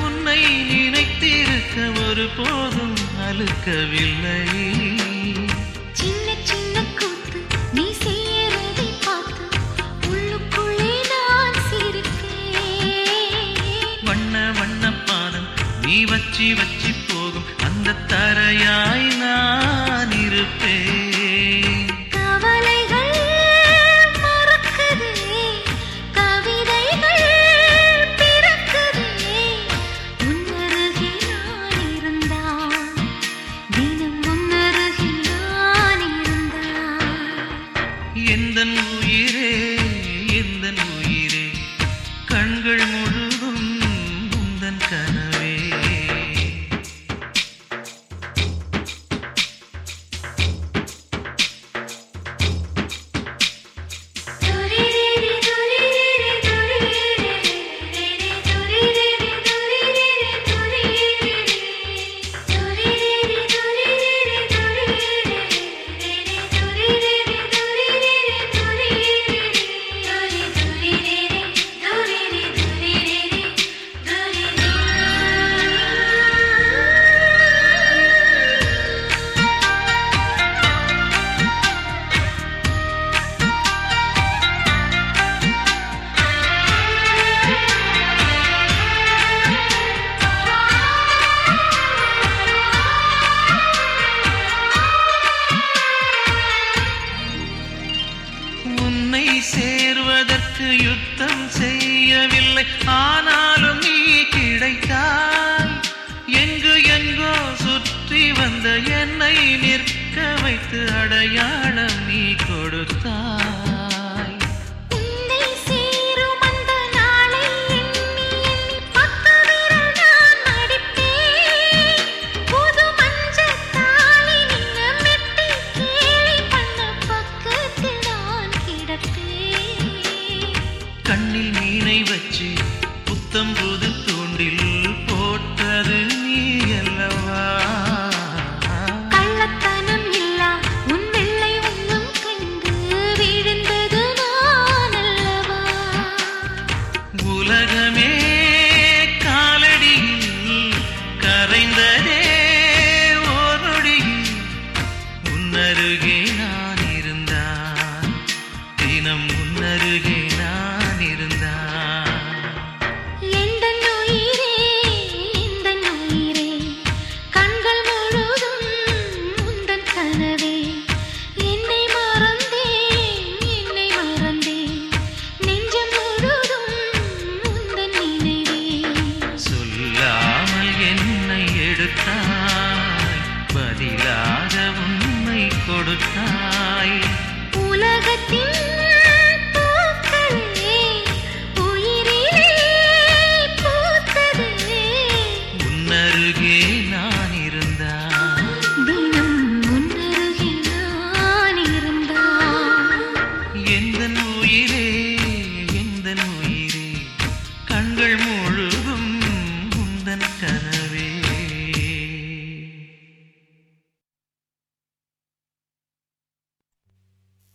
உன்னை நினைத்திருக்க ஒரு போதும் அழுக்கவில்லை சின்ன சின்ன கூத்து நீ செய்யறதை பார்த்து உள்ளுக்குள்ளே நான் சிரிப்பேன் வண்ண வண்ண பாதம் நீ வச்சி வச்சி போகும் அந்த தரையாய் நான் இருப்பேன் கவலைகள் மறக்குதே கவிதைகள் பிறக்குதே உன்னருகே நான் இருந்தால் தினம் உன்னருகே நான் இருந்தால் எந்தன் உயிரே எந்தன் உயிரே கண்கள் முழுதும் உந்தன் கனவே உன்னை சேர்வதற்கு யுத்தம் செய்யவில்லை ஆனாலும் நீ கிடைத்தாய் எங்கு எங்கோ சுற்றி வந்த என்னை நிற்க வைத்து அடையாளம் நீ கொடுத்தாய் உன்னை சேரும் அந்த நாளை எண்ணி எண்ணி பத்து விரல் நான் மடிப்பேன் புது மஞ்சள் தாலி நின்ன மெட்டி கேலி பண்ண பக்கத்தில் நான் கிடப்பேன் கண்ணில் மீனை வச்சு புத்தம் புது தூண்டில் போட்டது நீ அல்லவா கள்ளத்தனம் இல்லா உன் வெள்ளை உள்ளம் கண்டு விழுந்தது நான் அல்லவா உலகமே காலடியில் கரைந்ததே ஓரொடியில் உன்னருகே நான் இருந்தான் தினம் உன்னருகே நான் இருந்தான் எந்தன் உயிரே எந்தன் உயிரே கண்கள் முழுதும் உந்தன் கனவே என்னை மறந்தேன் என்னை மறந்தேன் நெஞ்சம் முழுதும் உந்தன் நினைவே சொல்லாமல் என்னை எடுத்தாய் பதிலாக உண்மை கொடுத்தாய் உலகத்தின் பூக்களே உயிரிலே பூத்ததே உன்னருகே